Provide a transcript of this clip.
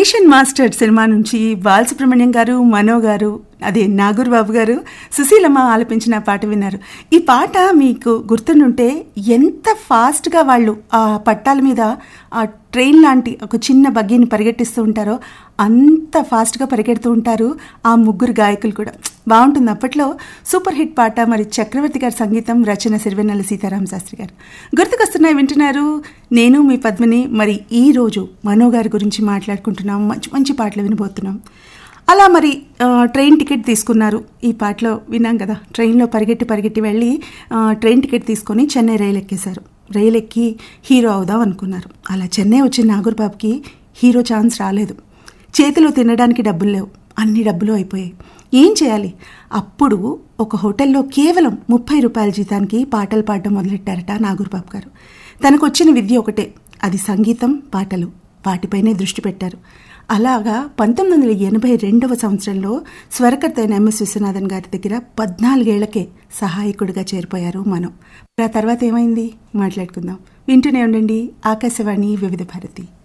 station master cinema నుంచి బాలసుబ్రహ్మణ్యం గారు మనో గారు అదే నాగూర్ బాబు గారు సుశీలమ్మ ఆలపించిన పాట విన్నారు ఈ పాట మీకు గుర్తుండుంటే ఎంత ఫాస్ట్గా వాళ్ళు ఆ పట్టాల మీద ఆ ట్రైన్ లాంటి ఒక చిన్న బగ్గీని పరిగెట్టిస్తూ ఉంటారో అంత ఫాస్ట్గా పరిగెడుతూ ఉంటారు ఆ ముగ్గురు గాయకులు కూడా బాగుంటుంది అప్పట్లో సూపర్ హిట్ పాట మరి చక్రవర్తి గారి సంగీతం రచన సిరివెన్నెల సీతారామ శాస్త్రి గారు గుర్తుకొస్తున్నాయి వింటున్నారు నేను మీ పద్మిని మరి ఈ రోజు మనో గారి గురించి మాట్లాడుకుంటున్నాం మంచి మంచి పాటలు వినబోతున్నాం అలా మరి ఆ, ట్రైన్ టికెట్ తీసుకున్నారు ఈ పాటలో విన్నాం కదా ట్రైన్లో పరిగెట్టి పరిగెట్టి వెళ్ళి ఆ, ట్రైన్ టికెట్ తీసుకొని చెన్నై రైలు ఎక్కేశారు రైలు ఎక్కి హీరో అవుదాం అనుకున్నారు అలా చెన్నై వచ్చిన నాగూర్బాబుకి హీరో ఛాన్స్ రాలేదు చేతిలో తినడానికి డబ్బులు లేవు అన్ని డబ్బులు అయిపోయాయి ఏం చేయాలి అప్పుడు ఒక హోటల్లో కేవలం ముప్పై రూపాయల జీతానికి పాటలు పాడడం మొదలెట్టారట నాగూర్బాబు గారు తనకు వచ్చిన విద్య ఒకటే అది సంగీతం పాటలు వాటిపైనే దృష్టి పెట్టారు అలాగా పంతొమ్మిది వందల ఎనభై రెండవ సంవత్సరంలో స్వరకర్త అయిన ఎంఎస్ విశ్వనాథన్ గారి దగ్గర పద్నాలుగేళ్లకే సహాయకుడిగా చేరిపోయారు మనం ఆ తర్వాత ఏమైంది మాట్లాడుకుందాం వింటూనే ఉండండి ఆకాశవాణి వివిధ భారతి